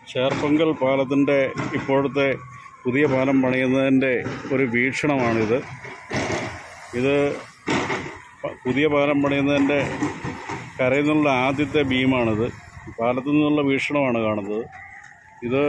ചേർപ്പൊങ്കൽ പാലത്തിൻ്റെ ഇപ്പോഴത്തെ പുതിയ പാലം പണിയുന്നതിൻ്റെ ഒരു വീക്ഷണമാണിത് ഇത് പ- പുതിയ പാലം പണിയുന്നതിൻ്റെ കരയിൽ നിന്നുള്ള ആദ്യത്തെ ബീമാണിത് പാലത്തു നിന്നുള്ള വീക്ഷണമാണ് കാണുന്നത് ഇത്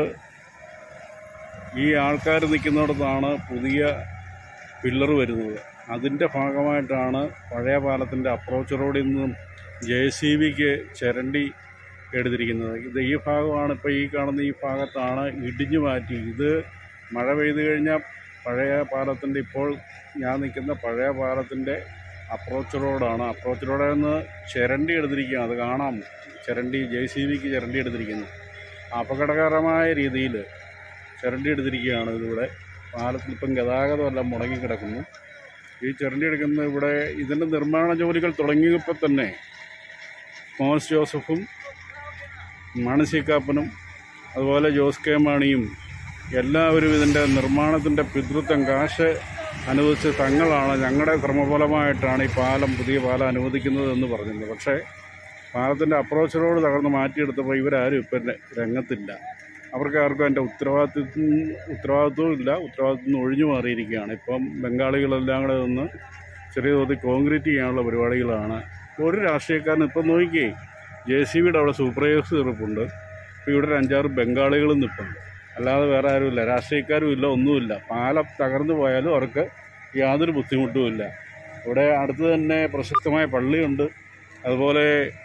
ഈ ആൾക്കാർ നിൽക്കുന്നിടത്താണ് പുതിയ പില്ലർ വരുന്നത് അതിൻ്റെ ഭാഗമായിട്ടാണ് പഴയ പാലത്തിൻ്റെ അപ്രോച്ച് റോഡിൽ നിന്നും ജെ സി ബിക്ക് ചിരണ്ടി എടുത്തിരിക്കുന്നത് ഇത് ഈ ഭാഗമാണ് ഇപ്പോൾ ഈ കാണുന്ന ഈ ഭാഗത്താണ് ഇടിഞ്ഞു മാറ്റി ഇത് മഴ പെയ്തു കഴിഞ്ഞാൽ പഴയ പാലത്തിൻ്റെ ഇപ്പോൾ ഞാൻ നിൽക്കുന്ന പഴയ പാലത്തിൻ്റെ അപ്രോച്ച് റോഡാണ് അപ്രോച്ച് റോഡിൽ നിന്ന് ചിരണ്ടി എടുത്തിരിക്കുകയാണ് അത് കാണാം ചിരണ്ടി ജെ സി ബിക്ക് ചിരണ്ടി എടുത്തിരിക്കുന്നത് അപകടകരമായ രീതിയിൽ ചിരണ്ടി എടുത്തിരിക്കുകയാണ് ഇതിവിടെ പാലത്തിൽ ഇപ്പം ഗതാഗതമെല്ലാം മുടങ്ങിക്കിടക്കുന്നു ഈ ചിരണ്ടി എടുക്കുന്ന ഇവിടെ ഇതിൻ്റെ നിർമ്മാണ ജോലികൾ തുടങ്ങിയപ്പോൾ തന്നെ മോൻസ് ജോസഫും മാണസിക്കാപ്പനും അതുപോലെ ജോസ് കെ മാണിയും എല്ലാവരും ഇതിൻ്റെ നിർമ്മാണത്തിൻ്റെ പിതൃത്വം കാശ് അനുവദിച്ച് തങ്ങളാണ് ഞങ്ങളുടെ ശ്രമഫലമായിട്ടാണ് ഈ പാലം പുതിയ പാലം അനുവദിക്കുന്നത് എന്ന് പറഞ്ഞത് പക്ഷേ പാലത്തിൻ്റെ അപ്രോച്ച് റോഡ് തകർന്ന് മാറ്റിയെടുത്തപ്പോൾ ഇവരാരും ഇപ്പം ര- രംഗത്തില്ല അവർക്ക് ആർക്കും അതിൻ്റെ ഉത്തരവാദിത്വം ഉത്തരവാദിത്വവും ഇല്ല ഉത്തരവാദിത്വം നിന്ന് ഒഴിഞ്ഞു മാറിയിരിക്കുകയാണ് ഇപ്പം ബംഗാളികളെല്ലാം കൂടെ നിന്ന് ചെറിയ തോതിൽ കോൺക്രീറ്റ് ചെയ്യാനുള്ള പരിപാടികളാണ് ഒരു രാഷ്ട്രീയക്കാരൻ ഇപ്പം നോക്കിയേ ജെ സി ബിയുടെ അവിടെ സൂപ്പർവൈസർ നിൽപ്പുണ്ട് ഇപ്പോൾ ഇവിടെ ഒരു അഞ്ചാറ് ബംഗാളികളും നിൽപ്പുണ്ട് അല്ലാതെ വേറെ ആരുമില്ല രാഷ്ട്രീയക്കാരും ഇല്ല ഒന്നുമില്ല പാലം തകർന്നു പോയാലും അവർക്ക് യാതൊരു ബുദ്ധിമുട്ടുമില്ല ഇവിടെ അടുത്ത് തന്നെ പ്രശസ്തമായ പള്ളിയുണ്ട് അതുപോലെ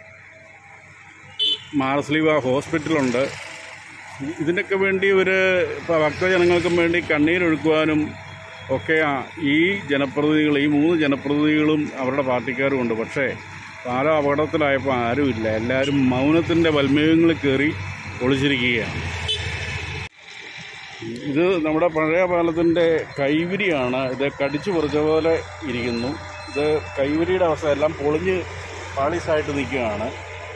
മാർസ്ലീവ ഹോസ്പിറ്റലുണ്ട് ഇതിനൊക്കെ വേണ്ടി ഒരു ഇപ്പോൾ ഭക്തജനങ്ങൾക്കും വേണ്ടി കണ്ണീരൊഴുക്കുവാനും ഒക്കെ ആ ഈ ജനപ്രതിനിധികൾ ഈ മൂന്ന് ജനപ്രതിനിധികളും അവരുടെ പാർട്ടിക്കാരും ഉണ്ട് പക്ഷേ പാലം അപകടത്തിലായപ്പോൾ ആരുമില്ല എല്ലാവരും മൗനത്തിൻ്റെ വൽമേഘങ്ങളിൽ കയറി ഒളിച്ചിരിക്കുകയാണ് ഇത് നമ്മുടെ പഴയ പാലത്തിൻ്റെ കൈവിരിയാണ് ഇത് കടിച്ചു പറിച്ച പോലെ ഇരിക്കുന്നു ഇത് കൈവിരിയുടെ അവസ്ഥ എല്ലാം പൊളിഞ്ഞ് പാളീസായിട്ട് നിൽക്കുകയാണ്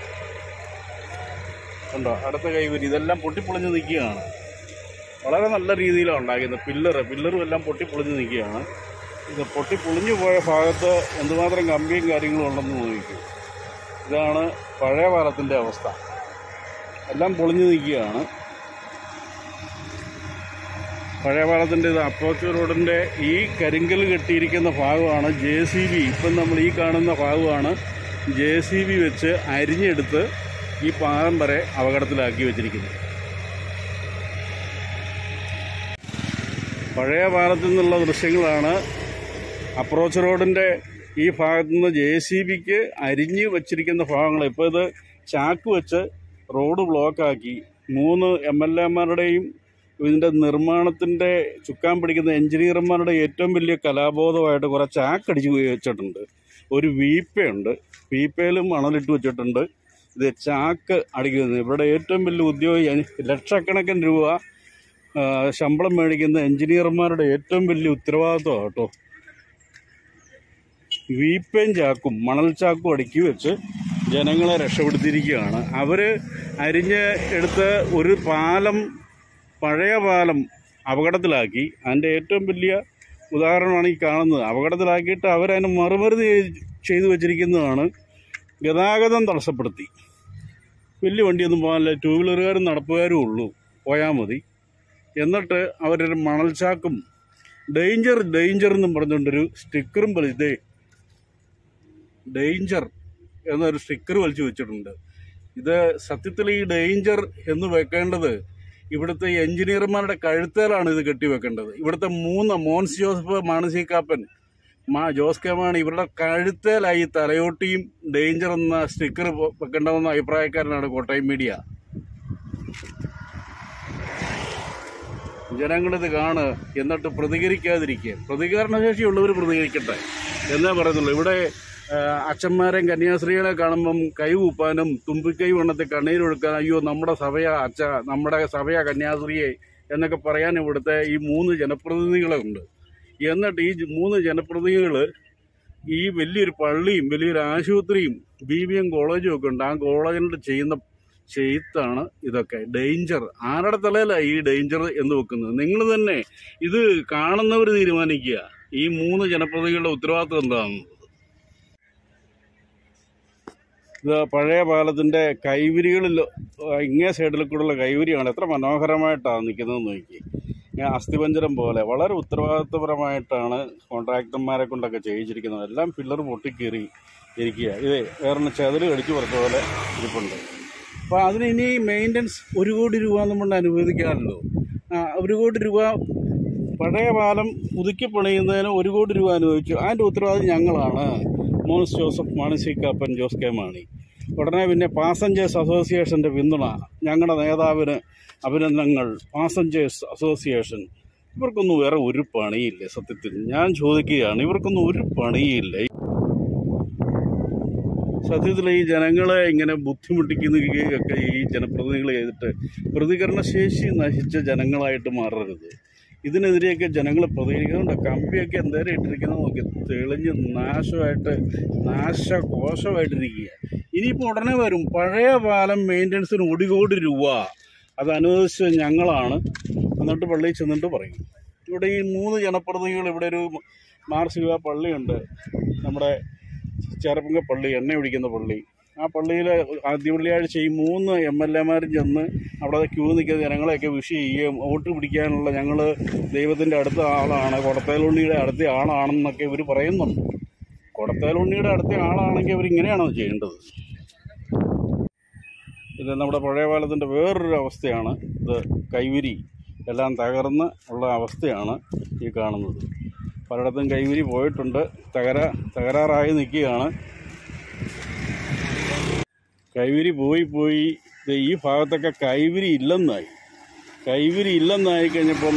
കണ്ടോ അടുത്ത കൈവരി ഇതെല്ലാം പൊട്ടിപ്പൊളിഞ്ഞ് നിൽക്കുകയാണ് വളരെ നല്ല രീതിയിലാണ് ഉണ്ടാക്കിയത് പില്ലറ് പില്ലറും എല്ലാം പൊട്ടിപ്പൊളിഞ്ഞ് നിൽക്കുകയാണ് ഇത് പൊട്ടിപ്പൊളിഞ്ഞു പോയ ഭാഗത്ത് എന്തുമാത്രം കമ്പിയും കാര്യങ്ങളും ഉണ്ടെന്ന് നോക്കിക്കും ഇതാണ് പഴയ പാലത്തിൻ്റെ അവസ്ഥ എല്ലാം പൊളിഞ്ഞു നിൽക്കുകയാണ് പഴയ പാലത്തിൻ്റെ ഇത് അപ്രോച്ച് റോഡിൻ്റെ ഈ കരിങ്കൽ കെട്ടിയിരിക്കുന്ന ഭാഗമാണ് ജെ സി ബി ഇപ്പം നമ്മൾ ഈ കാണുന്ന ഭാഗമാണ് ജെ സി ബി വെച്ച് അരിഞ്ഞെടുത്ത് ഈ പാലം വരെ അപകടത്തിലാക്കി വെച്ചിരിക്കുന്നത് പഴയ പാലത്തിൽ നിന്നുള്ള ദൃശ്യങ്ങളാണ് അപ്രോച്ച് റോഡിൻ്റെ ഈ ഭാഗത്തു നിന്ന് ജെ സി ബിക്ക് അരിഞ്ഞ് വെച്ചിരിക്കുന്ന ഭാഗങ്ങൾ ഇപ്പോൾ ഇത് ചാക്ക് വെച്ച് റോഡ് ബ്ലോക്കാക്കി മൂന്ന് എം എൽ എമാരുടെയും ഇതിൻ്റെ നിർമ്മാണത്തിൻ്റെ ചുക്കാൻ പിടിക്കുന്ന എഞ്ചിനീയർമാരുടെ ഏറ്റവും വലിയ കലാബോധമായിട്ട് കുറേ ചാക്കടിച്ച് വെച്ചിട്ടുണ്ട് ഒരു വീപ്പയുണ്ട് വീപ്പയിലും മണലിട്ട് വെച്ചിട്ടുണ്ട് ഇത് ചാക്ക് അടിക്കുന്നത് ഇവിടെ ഏറ്റവും വലിയ ഉദ്യോഗി ലക്ഷക്കണക്കിന് രൂപ ആ, ശമ്പളം മേടിക്കുന്ന എഞ്ചിനീയർമാരുടെ ഏറ്റവും വലിയ ഉത്തരവാദിത്വമാണ് കേട്ടോ വീപ്പയും ചാക്കും മണൽ ചാക്കും അടുക്കി വെച്ച് ജനങ്ങളെ രക്ഷപ്പെടുത്തിയിരിക്കുകയാണ് അവർ അരിഞ്ഞ് എടുത്ത് ഒരു പാലം പഴയ പാലം അപകടത്തിലാക്കി അതിൻ്റെ ഏറ്റവും വലിയ ഉദാഹരണമാണ് ഈ കാണുന്നത് അപകടത്തിലാക്കിയിട്ട് അവരതിന് മറുമരുന്ന് ചെയ്ത് ചെയ്തു വെച്ചിരിക്കുന്നതാണ് ഗതാഗതം തടസ്സപ്പെടുത്തി വലിയ വണ്ടിയൊന്നും പോകാനില്ല ടൂ വീലറുകാരും നടപ്പുകാരും ഉള്ളൂ പോയാൽ മതി എന്നിട്ട് അവരൊരു മണൽച്ചാക്കും ഡേഞ്ചർ ഡേഞ്ചർ എന്നും പറഞ്ഞുകൊണ്ടൊരു സ്റ്റിക്കറും വലിച്ചേ ഡേഞ്ചർ എന്നൊരു സ്റ്റിക്കർ വലിച്ചു വെച്ചിട്ടുണ്ട് ഇത് സത്യത്തിൽ ഈ ഡേഞ്ചർ എന്ന് വെക്കേണ്ടത് ഇവിടുത്തെ എഞ്ചിനീയർമാരുടെ കഴുത്തേലാണ് ഇത് കെട്ടിവെക്കേണ്ടത് ഇവിടുത്തെ മൂന്ന് മോൻസ് ജോസഫ് മാനസികാപ്പൻ മാ ജോസ് കെ മാണി ഇവരുടെ കഴുത്തേലായി തലയോട്ടിയും ഡേഞ്ചർ എന്ന സ്റ്റിക്കർ വെക്കേണ്ടതെന്ന അഭിപ്രായക്കാരനാണ് കോട്ടയം മീഡിയ ജനങ്ങളിത് കാണ് എന്നിട്ട് പ്രതികരിക്കാതിരിക്കുക പ്രതികരണശേഷിയുള്ളവർ പ്രതികരിക്കട്ടെ എന്നേ പറയുന്നുള്ളൂ ഇവിടെ ആ, അച്ഛന്മാരെയും കന്യാസ്ത്രീകളെ കാണുമ്പം കൈ കൂപ്പാനും തുമ്പിക്കൈ വണ്ണത്തെ കണ്ണീരൊഴുക്കാൻ അയ്യോ നമ്മുടെ സഭയാ അച്ഛ നമ്മുടെ സഭയാ കന്യാസ്ത്രീയെ എന്നൊക്കെ പറയാൻ ഇവിടുത്തെ ഈ മൂന്ന് ജനപ്രതിനിധികളെ ഉണ്ട് എന്നിട്ട് ഈ ജ- മൂന്ന് ജനപ്രതിനിധികൾ ഈ വലിയൊരു പള്ളിയും വലിയൊരു ആശുപത്രിയും ബി ബി എം കോളേജും ഒക്കെ ഉണ്ട് ആ കോളേജിനോട് ചെയ്യുന്ന ചെയ്ത്താണ് ഇതൊക്കെ ഡേഞ്ചർ ആരുടെ തലയിലാണ് ഈ ഡേഞ്ചർ എന്ന് വെക്കുന്നത് നിങ്ങൾ തന്നെ ഇത് കാണുന്നവർ തീരുമാനിക്കുക ഈ മൂന്ന് ജനപ്രതിനിധികളുടെ ഉത്തരവാദിത്വം എന്താണെന്ന് ഇത് പഴയ പാലത്തിൻ്റെ കൈവരികളിൽ ആ, ഇങ്ങേ സൈഡിൽ കൂടെയുള്ള കൈവരിയാണ് എത്ര മനോഹരമായിട്ടാണ് നിൽക്കുന്നത് നോക്കി ഇങ്ങനെ അസ്ഥിപഞ്ചരം പോലെ വളരെ ഉത്തരവാദിത്വപരമായിട്ടാണ് കോൺട്രാക്ടർമാരെ കൊണ്ടൊക്കെ ചെയ്യിച്ചിരിക്കുന്നത് എല്ലാം പില്ലർ പൊട്ടിക്കീറി ഇരിക്കുക ഇത് വേറെ ചെതല് കടിച്ചു പുറത്ത പോലെ ഇരിപ്പുണ്ട് അപ്പോൾ അതിന് ഇനി മെയിൻ്റനൻസ് ഒരു കോടി രൂപ നമ്മൾ അനുവദിക്കാമല്ലോ ആ, ഒരു കോടി രൂപ പഴയ പാലം പുതുക്കി പണിയുന്നതിന് ഒരു കോടി രൂപ അനുവദിച്ചു അതിൻ്റെ ഉത്തരവാദി ഞങ്ങളാണ് മോൻസ് ജോസഫ് മാണി കാപ്പൻ ജോസ് കെ മാണി ഉടനെ പിന്നെ പാസഞ്ചേഴ്സ് അസോസിയേഷൻ്റെ പിന്തുണ ഞങ്ങളുടെ നേതാവിന് അഭിനന്ദനങ്ങൾ പാസഞ്ചേഴ്സ് അസോസിയേഷൻ ഇവർക്കൊന്നും വേറെ ഒരു പണിയില്ല സത്യത്തിൽ ഞാൻ ചോദിക്കുകയാണ് ഇവർക്കൊന്നും ഒരു പണിയില്ല സത്യത്തിൽ ഈ ജനങ്ങളെ ഇങ്ങനെ ബുദ്ധിമുട്ടിക്കുന്നതൊക്കെ ഈ ജനപ്രതിനിധികൾ ചെയ്തിട്ട് പ്രതികരണശേഷി നശിച്ച ജനങ്ങളായിട്ട് മാറരുത് ഇതിനെതിരെയൊക്കെ ജനങ്ങൾ പ്രതികരിക്കുന്നുണ്ട് കമ്പിയൊക്കെ എന്തേരം ഇട്ടിരിക്കുന്നത് നോക്കി തെളിഞ്ഞ് നാശമായിട്ട് നാശകോശമായിട്ടിരിക്കുക ഇനിയിപ്പോൾ ഉടനെ വരും പഴയ പാലം മെയിൻ്റനൻസിന് ഒരു കോടി രൂപ അത് അനുവദിച്ചത് ഞങ്ങളാണ് എന്നിട്ട് പള്ളിയിൽ ചെന്നിട്ട് പറയും ഇവിടെ ഈ മൂന്ന് ജനപ്രതിനിധികൾ ഇവിടെ ഒരു മാർസിക പള്ളിയുണ്ട് നമ്മുടെ ചേർപ്പങ്ക പള്ളി എണ്ണ ഒഴിക്കുന്ന പള്ളി ആ പള്ളിയിൽ ആദ്യ വെള്ളിയാഴ്ച ഈ മൂന്ന് എം എൽ എമാരും ചെന്ന് അവിടെ ക്യൂ നിൽക്കുന്ന ജനങ്ങളെയൊക്കെ വിഷ് ചെയ്യുകയും വോട്ട് പിടിക്കാനുള്ള ഞങ്ങൾ ദൈവത്തിൻ്റെ അടുത്ത ആളാണ് കൊടത്തേലുണ്ണിയുടെ അടുത്ത ആളാണെന്നൊക്കെ ഇവർ പറയുന്നുണ്ട് കൊടത്തേലുണ്ണിയുടെ അടുത്ത ആളാണെങ്കിൽ ഇവർ ഇങ്ങനെയാണോ ചെയ്യേണ്ടത് ഇത് നമ്മുടെ പഴയ കാലത്തിൻ്റെ വേറൊരു അവസ്ഥയാണ് ഇത് കൈവിരി എല്ലാം തകർന്ന് ഉള്ള അവസ്ഥയാണ് ഈ കാണുന്നത് പലയിടത്തും കൈവിരി പോയിട്ടുണ്ട് തകര തകരാറായി നിൽക്കുകയാണ് കൈവിരി പോയി പോയി ദേ ഈ ഭാഗത്തൊക്കെ കൈവിരി ഇല്ലെന്നായി കൈവിരി ഇല്ലെന്നായി കഴിഞ്ഞപ്പം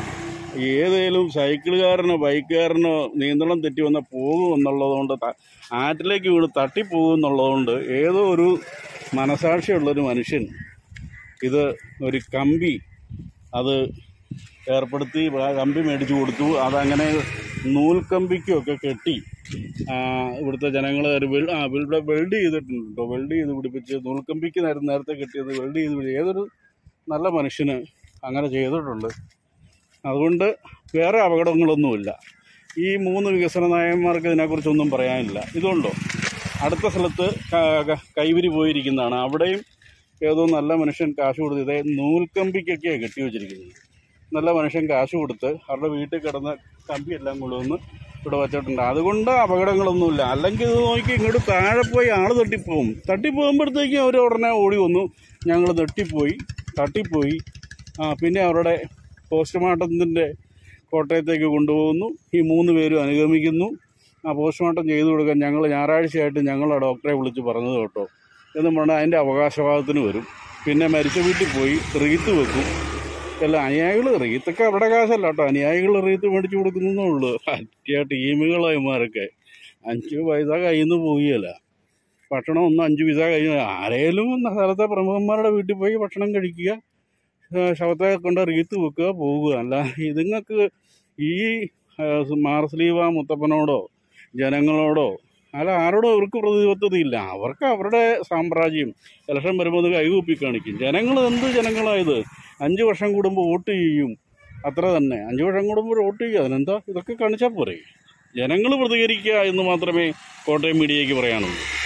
ഏതേലും സൈക്കിളുകാരനോ ബൈക്കുകാരനോ നിയന്ത്രണം തെറ്റി വന്നാൽ പോകും എന്നുള്ളതുകൊണ്ട് ത- ആറ്റിലേക്ക് വീണ് തട്ടിപ്പോകും എന്നുള്ളതുകൊണ്ട് ഏതോ ഒരു മനസാക്ഷിയുള്ളൊരു മനുഷ്യൻ ഇത് ഒരു കമ്പി അത് ഏർപ്പെടുത്തി ആ കമ്പി മേടിച്ചു കൊടുത്തു അതങ്ങനെ നൂൽക്കമ്പിക്കൊക്കെ കെട്ടി ആ, ഇവിടുത്തെ ജനങ്ങൾ ഒരു വെൽ ആ ഇവിടെ വെൽഡ് ചെയ്തിട്ടുണ്ട് കേട്ടോ വെൽഡ് ചെയ്ത് പിടിപ്പിച്ച് നൂൽക്കമ്പിക്ക് നേരം നേരത്തെ കെട്ടിയത് വെൽഡ് ചെയ്ത് പിടി- ഏതൊരു നല്ല മനുഷ്യന് അങ്ങനെ ചെയ്തിട്ടുണ്ട് അതുകൊണ്ട് വേറെ അപകടങ്ങളൊന്നുമില്ല ഈ മൂന്ന് വികസന നയന്മാർക്ക് ഇതിനെക്കുറിച്ചൊന്നും പറയാനില്ല ഇതുകൊണ്ടോ അടുത്ത സ്ഥലത്ത് ക- ക- കൈവിരി പോയിരിക്കുന്നതാണ് അവിടെയും ഏതോ നല്ല മനുഷ്യൻ കാശ് കൊടുത്ത് ഇതേ നൂൽക്കമ്പിക്കൊക്കെയാണ് കെട്ടി വെച്ചിരിക്കുന്നത് നല്ല മനുഷ്യൻ കാശ് കൊടുത്ത് അവരുടെ വീട്ടിൽ കിടന്ന കമ്പിയെല്ലാം കൊണ്ടുവന്ന് ഇവിടെ വച്ചിട്ടുണ്ട് അതുകൊണ്ട് അപകടങ്ങളൊന്നുമില്ല അല്ലെങ്കിൽ ഇത് നോക്കി ഇങ്ങോട്ട് താഴെ പോയി ആൾ തട്ടിപ്പോവും തട്ടിപ്പോകുമ്പോഴത്തേക്കും അവർ ഉടനെ ഓടി വന്നു ഞങ്ങൾ തട്ടിപ്പോയി തട്ടിപ്പോയി ആ, പിന്നെ അവരുടെ പോസ്റ്റ്മോർട്ടത്തിൻ്റെ കോട്ടയത്തേക്ക് കൊണ്ടുപോകുന്നു ഈ മൂന്ന് പേരും അനുഗമിക്കുന്നു ആ പോസ്റ്റ്മോർട്ടം ചെയ്തു കൊടുക്കാൻ ഞങ്ങൾ ഞായറാഴ്ചയായിട്ട് ഞങ്ങളെ ഡോക്ടറെ വിളിച്ച് പറഞ്ഞത് കേട്ടോ എന്നും പറഞ്ഞാൽ അതിൻ്റെ അവകാശവാദത്തിന് വരും പിന്നെ മരിച്ച വീട്ടിൽ പോയി റീത്ത് വെക്കും അല്ല അനുയായികൾ റീത്തൊക്കെ അവിടെ കാശല്ല കേട്ടോ അനുയായികൾ റീത്ത് മേടിച്ച് കൊടുക്കുന്നേ ഉള്ളൂ പറ്റിയ ടീമുകളായിമാരൊക്കെ അഞ്ച് പൈസ കയ്യിൽ നിന്ന് പോവുകയല്ല ഭക്ഷണം ഒന്നും അഞ്ച് പൈസ കഴിഞ്ഞ ആരേലും സ്ഥലത്തെ പ്രമുഖന്മാരുടെ വീട്ടിൽ പോയി ഭക്ഷണം കഴിക്കുക ആ, ശവത്തെ കൊണ്ട് റീത്ത് വെക്കുക പോവുക അല്ല ഇതുങ്ങൾക്ക് ഈ ആ, മാർസ്ലീവ മുത്തപ്പനോടോ ജനങ്ങളോടോ അല്ല ആരോടോ അവർക്ക് പ്രതിബദ്ധതയില്ല അവർക്ക് അവരുടെ സാമ്രാജ്യം ഇലക്ഷൻ വരുമ്പോൾ അത് കൈകൂപ്പി കാണിക്കും ജനങ്ങൾ എന്ത് ജനങ്ങളായത് അഞ്ച് വർഷം കൂടുമ്പോൾ വോട്ട് ചെയ്യും അത്ര തന്നെ അഞ്ച് വർഷം കൂടുമ്പോൾ വോട്ട് ചെയ്യും അതിനെന്താ ഇതൊക്കെ കാണിച്ചാൽ പോരെ ജനങ്ങൾ പ്രതികരിക്കുക എന്ന് മാത്രമേ കോട്ടയം മീഡിയയ്ക്ക് പറയാനുള്ളൂ